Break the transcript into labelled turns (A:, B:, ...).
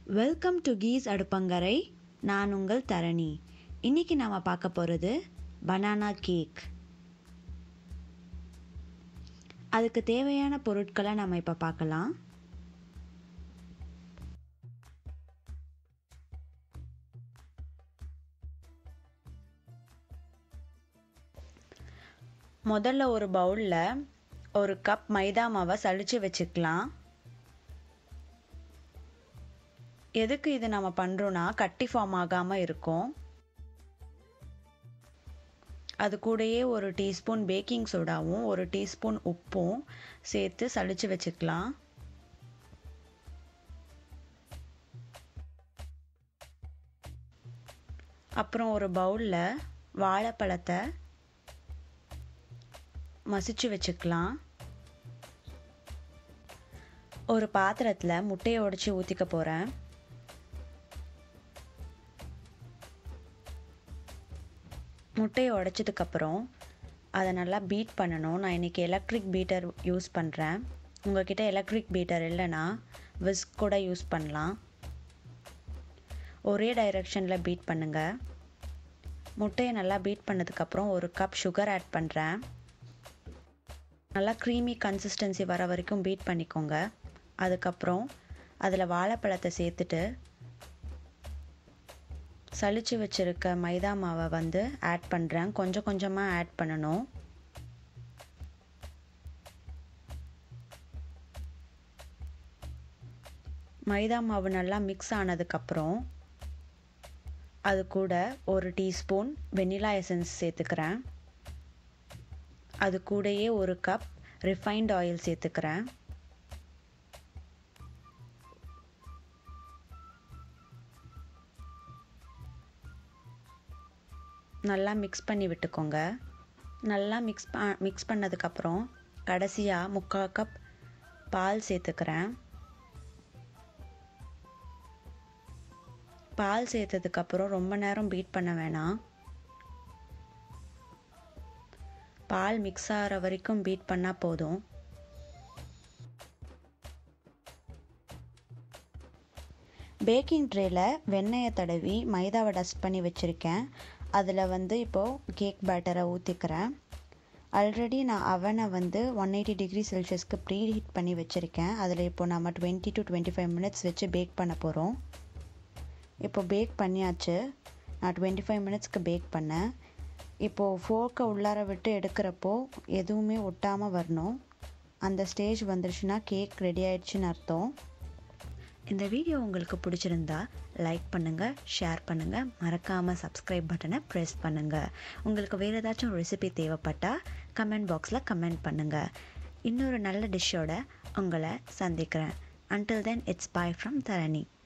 A: welcome to keys அடுப்பங்கரை நான் உங்கள் தரணி இன்னைக்கு நாம் பார்க்க போகிறது பனானா கேக் அதுக்கு தேவையான பொருட்களை நம்ம இப்போ பார்க்கலாம் முதல்ல ஒரு பவுலில் ஒரு கப் மைதா மாவை சளிச்சு வச்சுக்கலாம் எதுக்கு இது நம்ம பண்ணுறோன்னா கட்டி ஃபார்ம் ஆகாமல் இருக்கும் அது கூடயே ஒரு டீஸ்பூன் பேக்கிங் சோடாவும் ஒரு டீஸ்பூன் உப்பும் சேர்த்து சளிச்சு வச்சுக்கலாம் அப்புறம் ஒரு பவுலில் வாழைப்பழத்தை மசிச்சு வச்சுக்கலாம் ஒரு பாத்திரத்தில் முட்டையை உடச்சி ஊற்றிக்க போகிறேன் முட்டையை உடைச்சதுக்கப்புறம் அதை நல்லா பீட் பண்ணணும் நான் இன்றைக்கி எலக்ட்ரிக் பீட்டர் யூஸ் பண்ணுறேன் உங்கள்கிட்ட எலக்ட்ரிக் பீட்டர் இல்லைன்னா விஸ்க் கூட யூஸ் பண்ணலாம் ஒரே டைரெக்ஷனில் பீட் பண்ணுங்கள் முட்டையை நல்லா பீட் பண்ணதுக்கப்புறம் ஒரு கப் சுகர் ஆட் பண்ணுறேன் நல்லா க்ரீமி கன்சிஸ்டன்சி வர வரைக்கும் பீட் பண்ணிக்கோங்க அதுக்கப்புறம் அதில் வாழைப்பழத்தை சேர்த்துட்டு சளிச்சு வச்சுருக்க மைதா மாவை வந்து ஆட் பண்ணுறேன் கொஞ்சம் கொஞ்சமாக ஆட் பண்ணணும் மைதா மாவு நல்லா மிக்ஸ் ஆனதுக்கப்புறம் அது கூட ஒரு டீஸ்பூன் வெனிலா எசன்ஸ் சேர்த்துக்கிறேன் அது கூடயே ஒரு கப் ரிஃபைண்ட் ஆயில் சேர்த்துக்கிறேன் நல்லா மிக்ஸ் பண்ணி விட்டுக்கோங்க நல்லா மிக்ஸ் ப மிக்ஸ் பண்ணதுக்கப்புறம் கடைசியாக முக்கால் கப் பால் சேர்த்துக்கிறேன் பால் சேர்த்ததுக்கப்புறம் ரொம்ப நேரம் பீட் பண்ண வேணாம் பால் மிக்ஸ் ஆகிற வரைக்கும் பீட் பண்ணால் போதும் பேக்கிங் ட்ரேயில் வெண்ணெயை தடவி மைதாவை டஸ்ட் பண்ணி வச்சுருக்கேன் அதில் வந்து இப்போது கேக் பேட்டரை ஊற்றிக்கிறேன் ஆல்ரெடி நான் அவனை வந்து ஒன் எயிட்டி டிகிரி செல்சியஸ்க்கு ப்ரீ ஹீட் பண்ணி வச்சுருக்கேன் அதில் இப்போ நம்ம twenty to twenty five minutes வச்சு பேக் பண்ண போகிறோம் இப்போ பேக் பண்ணியாச்சு நான் டுவெண்ட்டி ஃபைவ் மினிட்ஸ்க்கு பேக் பண்ணேன் இப்போது ஃபோர்க்கை உள்ளார விட்டு எடுக்கிறப்போ எதுவுமே ஒட்டாமல் வரணும் அந்த ஸ்டேஜ் வந்துருச்சுன்னா கேக் ரெடி ஆயிடுச்சுன்னு அர்த்தம் இந்த வீடியோ உங்களுக்கு பிடிச்சிருந்தா லைக் பண்ணுங்கள் ஷேர் பண்ணுங்கள் மறக்காமல் சப்ஸ்கிரைப் பட்டனை ப்ரெஸ் பண்ணுங்கள் உங்களுக்கு வேறு ஏதாச்சும் ரெசிபி தேவைப்பட்டால் கமெண்ட் பாக்ஸில் கமெண்ட் பண்ணுங்கள் இன்னொரு நல்ல டிஷ்ஷோட உங்களை சந்திக்கிறேன் until then it's bye from Dharani